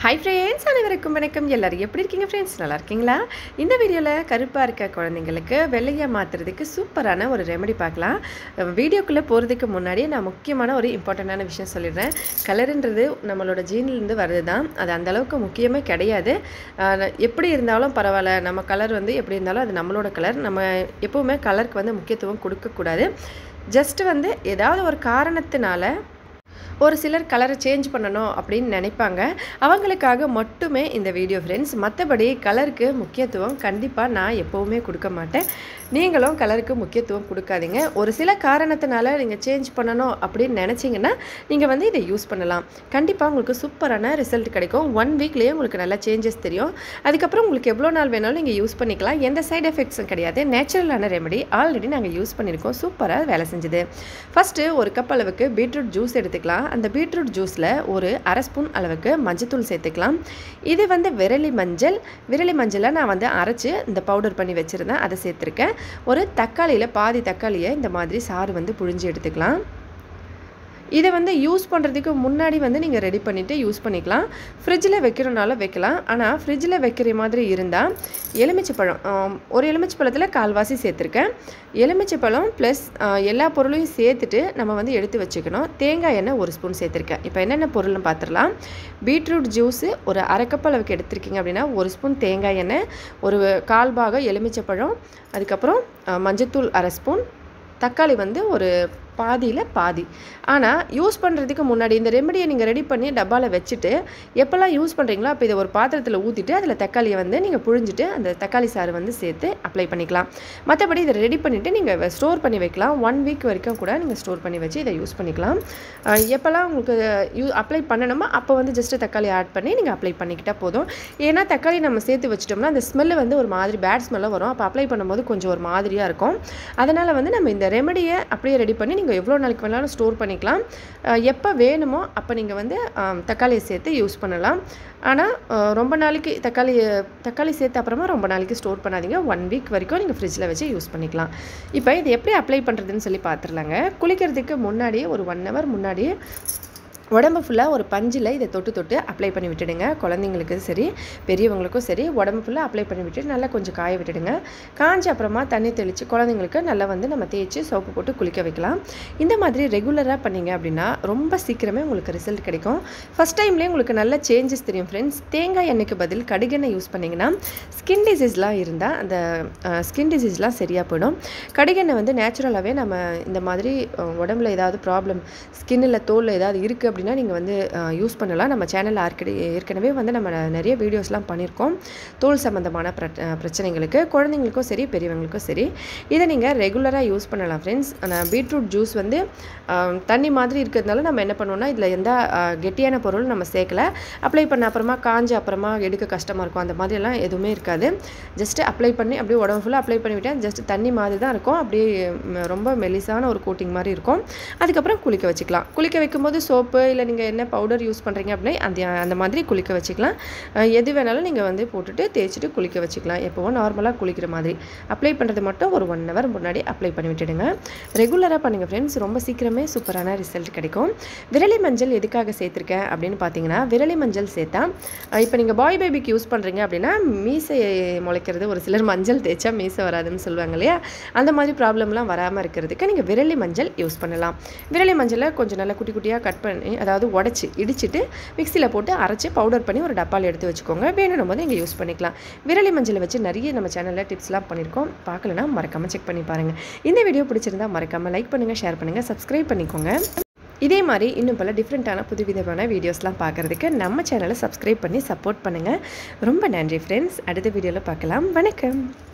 hi friends அனைவருக்கும் வணக்கம் எல்லாரும் எப்படி இருக்கீங்க ஃப்ரெண்ட்ஸ் நல்லா இருக்கீங்களா இந்த வீடியோவில் கருப்பாக இருக்க குழந்தைங்களுக்கு வெள்ளையாக மாற்றுறதுக்கு சூப்பரான ஒரு ரெமெடி பார்க்கலாம் வீடியோக்குள்ளே போகிறதுக்கு முன்னாடி நான் முக்கியமான ஒரு இம்பார்ட்டண்ட்டான விஷயம் சொல்லிடுறேன் கலருன்றது நம்மளோட ஜீன்லேருந்து வருது தான் அது அந்த அளவுக்கு முக்கியமே கிடையாது ஆஹ் எப்படி இருந்தாலும் பரவாயில்ல நம்ம கலர் வந்து எப்படி இருந்தாலும் அது நம்மளோட கலர் நம்ம எப்போவுமே கலருக்கு வந்து முக்கியத்துவம் கொடுக்கக்கூடாது ஜஸ்ட் வந்து ஏதாவது ஒரு காரணத்தினால ஒரு சிலர் கலரை சேஞ்ச் பண்ணணும் அப்படின்னு நினைப்பாங்க அவங்களுக்காக மட்டுமே இந்த வீடியோ ஃப்ரெண்ட்ஸ் மற்றபடி கலருக்கு முக்கியத்துவம் கண்டிப்பாக நான் எப்போவுமே கொடுக்க மாட்டேன் நீங்களும் கலருக்கு முக்கியத்துவம் கொடுக்காதீங்க ஒரு சில காரணத்தினால நீங்கள் சேஞ்ச் பண்ணணும் அப்படின்னு நினச்சிங்கன்னா நீங்கள் வந்து இதை யூஸ் பண்ணலாம் கண்டிப்பாக உங்களுக்கு சூப்பரான ரிசல்ட் கிடைக்கும் ஒன் வீக்லேயே உங்களுக்கு நல்ல சேஞ்சஸ் தெரியும் அதுக்கப்புறம் உங்களுக்கு எவ்வளோ நாள் வேணாலும் நீங்கள் யூஸ் பண்ணிக்கலாம் எந்த சைடு எஃபெக்ட்ஸும் கிடையாது நேச்சுரலான ரெமெடி ஆல்ரெடி நாங்கள் யூஸ் பண்ணியிருக்கோம் சூப்பராக வேலை செஞ்சுது ஃபஸ்ட்டு ஒரு கப் அளவுக்கு பீட்ரூட் ஜூஸ் எடுத்துக்கலாம் அந்த பீட்ரூட் ஜூஸில் ஒரு அரை ஸ்பூன் அளவுக்கு மஞ்சத்தூள் சேர்த்துக்கலாம் இது வந்து விரலி மஞ்சள் விரலி மஞ்சளை நான் வந்து அரைச்சி இந்த பவுடர் பண்ணி வச்சுருந்தேன் அதை சேர்த்துருக்கேன் ஒரு தக்காளியில் பாதி தக்காளியை இந்த மாதிரி சாறு வந்து புழிஞ்சு எடுத்துக்கலாம் இதை வந்து யூஸ் பண்ணுறதுக்கு முன்னாடி வந்து நீங்கள் ரெடி பண்ணிவிட்டு யூஸ் பண்ணிக்கலாம் ஃப்ரிட்ஜில் வைக்கிறனால வைக்கலாம் ஆனால் ஃப்ரிட்ஜில் வைக்கிற மாதிரி இருந்தால் எலுமிச்சைப்பழம் ஆம், ஒரு எலுமிச்சைப்பழத்தில் கால்வாசி சேர்த்துருக்கேன் எலுமிச்சைப்பழம் ப்ளஸ் எல்லா பொருளையும் சேர்த்துட்டு நம்ம வந்து எடுத்து வச்சுக்கணும் தேங்காய் எண்ணெய் ஒரு ஸ்பூன் சேர்த்துருக்கேன் இப்போ என்னென்ன பொருள்னு பார்த்துடலாம் பீட்ரூட் ஜூஸு ஒரு அரை கப் அளவுக்கு எடுத்திருக்கீங்க அப்படின்னா ஒரு ஸ்பூன் தேங்காய் எண்ணெய் ஒரு கால் பாகம் எலுமிச்சைப்பழம் அதுக்கப்புறம் ஆ, மஞ்சத்தூள் அரை ஸ்பூன் தக்காளி வந்து ஒரு பாதியில் பாதி ஆனால் யூஸ் பண்ணுறதுக்கு முன்னாடி இந்த ரெமடியை நீங்கள் ரெடி பண்ணி டப்பாவில் வச்சுட்டு எப்போல்லாம் யூஸ் பண்ணுறீங்களோ அப்போ இதை ஒரு பாத்திரத்தில் ஊற்றிட்டு அதில் தக்காளியை வந்து நீங்கள் புழிஞ்சிட்டு அந்த தக்காளி சாறு வந்து சேர்த்து அப்ளை பண்ணிக்கலாம் மற்றபடி இதை ரெடி பண்ணிவிட்டு நீங்கள் ஸ்டோர் பண்ணி வைக்கலாம் ஒன் வீக் வரைக்கும் கூட நீங்கள் ஸ்டோர் பண்ணி வச்சு இதை யூஸ் பண்ணிக்கலாம் அஹ் எப்போல்லாம் உங்களுக்கு யூ அப்ளை பண்ணணுமோ அப்போ வந்து ஜஸ்ட்டு தக்காளி ஆட் பண்ணி நீங்கள் அப்ளை பண்ணிக்கிட்டால் போதும் ஏன்னா தக்காளி நம்ம சேர்த்து வச்சிட்டோம்னா அந்த ஸ்மெல்லு வந்து ஒரு மாதிரி பேட் ஸ்மெல்லாக வரும் அப்போ அப்ளை பண்ணும்போது கொஞ்சம் ஒரு மாதிரியாக இருக்கும் அதனால் வந்து நம்ம இந்த ரெமடியை அப்படியே ரெடி பண்ணி நீங்கள் எவ்வளோ நாளைக்கு வேணாலும் ஸ்டோர் பண்ணிக்கலாம் அஹ் எப்போ வேணுமோ அப்போ நீங்கள் வந்து அஹ், தக்காளியை சேர்த்து யூஸ் பண்ணலாம் ஆனால் அஹ், ரொம்ப நாளைக்கு தக்காளி தக்காளி சேர்த்து அப்புறமா ரொம்ப நாளைக்கு ஸ்டோர் பண்ணாதீங்க ஒன் வீக் வரைக்கும் நீங்கள் ஃப்ரிட்ஜில் வச்சு யூஸ் பண்ணிக்கலாம் இப்போ இது எப்படி அப்ளை பண்ணுறதுன்னு சொல்லி பார்த்துடலாங்க குளிக்கிறதுக்கு முன்னாடியே ஒரு ஒன் ஹவர் முன்னாடியே உடம்பு ஃபுல்லாக ஒரு பஞ்சில் இதை தொட்டு தொட்டு அப்ளை பண்ணி விட்டுடுங்க குழந்தைங்களுக்கு சரி பெரியவங்களுக்கும் சரி உடம்பு ஃபுல்லாக அப்ளை பண்ணி விட்டுட்டு நல்லா கொஞ்சம் காய விட்டுடுங்க காஞ்ச அப்புறமா தண்ணி தெளித்து குழந்தைங்களுக்கு நல்லா வந்து நம்ம தேய்ச்சி சோப்பு போட்டு குளிக்க வைக்கலாம் இந்த மாதிரி ரெகுலராக பண்ணீங்க அப்படின்னா ரொம்ப சீக்கிரமே உங்களுக்கு ரிசல்ட் கிடைக்கும் ஃபஸ்ட் டைம்லேயே உங்களுக்கு நல்ல சேஞ்சஸ் தெரியும் ஃப்ரெண்ட்ஸ் தேங்காய் எண்ணெய்க்கு பதில் கடுகெண்ணெய் யூஸ் பண்ணிங்கன்னா ஸ்கின் டிசீஸ்லாம் இருந்தால் அந்த ஸ்கின் டிசீஸ்லாம் சரியாக போயிடும் கடுகெண்ணெய் வந்து நேச்சுரலாகவே நம்ம இந்த மாதிரி அஹ், உடம்புல ஏதாவது ப்ராப்ளம் ஸ்கின்னில் தோலில் ஏதாவது இருக்குது அப்படின்னா நீங்கள் வந்து யூஸ் பண்ணலாம் நம்ம சேனலில் ஆர்க்கடி ஏற்கனவே வந்து நம்ம நிறைய வீடியோஸ்லாம் பண்ணியிருக்கோம் தோல் சம்மந்தமான பிர- அஹ், பிரச்சனைகளுக்கு குழந்தைங்களுக்கும் சரி பெரியவங்களுக்கும் சரி இதை நீங்கள் ரெகுலராக யூஸ் பண்ணலாம் ஃப்ரெண்ட்ஸ் ஆனால் பீட்ரூட் ஜூஸ் வந்து அஹ், தண்ணி மாதிரி இருக்கிறதுனால நம்ம என்ன பண்ணுவோம்னா இதில் எந்த அஹ், கெட்டியான பொருள் நம்ம சேர்க்கல அப்ளை பண்ண அப்புறமா காஞ்ச அப்புறமா எடுக்க கஷ்டமாக இருக்கும் அந்த மாதிரியெல்லாம் எதுவுமே இருக்காது ஜஸ்ட்டு அப்ளை பண்ணி அப்படியே உடம்பு ஃபுல்லாக அப்ளை பண்ணிவிட்டேன் ஜஸ்ட் தண்ணி மாதிரி தான் இருக்கும் அப்படியே ம், ரொம்ப மெலிசான ஒரு கோட்டிங் மாதிரி இருக்கும் அதுக்கப்புறம் குளிக்க வச்சுக்கலாம் குளிக்க வைக்கும்போது சோப்பு இல்லை நீங்கள் என்ன பவுடர் யூஸ் பண்ணுறீங்க அப்படின்னா அந்த அந்த மாதிரி குளிக்க வச்சுக்கலாம் அஹ், எது வேணாலும் நீங்கள் வந்து போட்டுட்டு தேய்ச்சிட்டு குளிக்க வச்சுக்கலாம் எப்போவும் நார்மலாக குளிக்கிற மாதிரி அப்ளை பண்ணுறது மட்டும் ஒரு ஒன் ஹவர் முன்னாடி அப்ளை பண்ணி விட்டுடுங்க ரெகுலராக பண்ணுங்கள் ஃப்ரெண்ட்ஸ் ரொம்ப சீக்கிரமே சூப்பரான ரிசல்ட் கிடைக்கும் விரலி மஞ்சள் எதுக்காக சேர்த்துருக்கேன் அப்படின்னு பார்த்தீங்கன்னா விரலி மஞ்சள் சேர்த்தா இப்போ நீங்கள் பாய் பேபிக்கு யூஸ் பண்ணுறீங்க அப்படின்னா மீசை முளைக்கிறது ஒரு சிலர் மஞ்சள் தேய்ச்சா மீசை வராதுன்னு சொல்லுவாங்க இல்லையா அந்த மாதிரி ப்ராப்ளம்லாம் வராமல் இருக்கிறதுக்கு நீங்கள் விரலி மஞ்சள் யூஸ் பண்ணலாம் விரலி மஞ்சளை கொஞ்சம் நல்லா குட்டி குட்டியாக கட் பண்ணி அதாவது உடச்சி இடிச்சிட்டு மிக்சியில் போட்டு அரைச்சி பவுடர் பண்ணி ஒரு டப்பாவில் எடுத்து வச்சுக்கோங்க வேணும் போது நீங்கள் யூஸ் பண்ணிக்கலாம் விரலி மஞ்சளை வச்சு நிறைய நம்ம சேனலில் டிப்ஸ்லாம் பண்ணியிருக்கோம் பார்க்கலனா மறக்காமல் செக் பண்ணி பாருங்கள் இந்த வீடியோ பிடிச்சிருந்தா மறக்காமல் லைக் பண்ணுங்கள் ஷேர் பண்ணுங்கள் சப்ஸ்கிரைப் பண்ணிக்கோங்க இதே மாதிரி இன்னும் பல டிஃப்ரெண்ட்டான புதுவிதமான வீடியோஸ்லாம் பார்க்குறதுக்கு நம்ம சேனலை சப்ஸ்கிரைப் பண்ணி சப்போர்ட் பண்ணுங்கள் ரொம்ப நன்றி ஃப்ரெண்ட்ஸ் அடுத்த வீடியோவில் பார்க்கலாம் வணக்கம்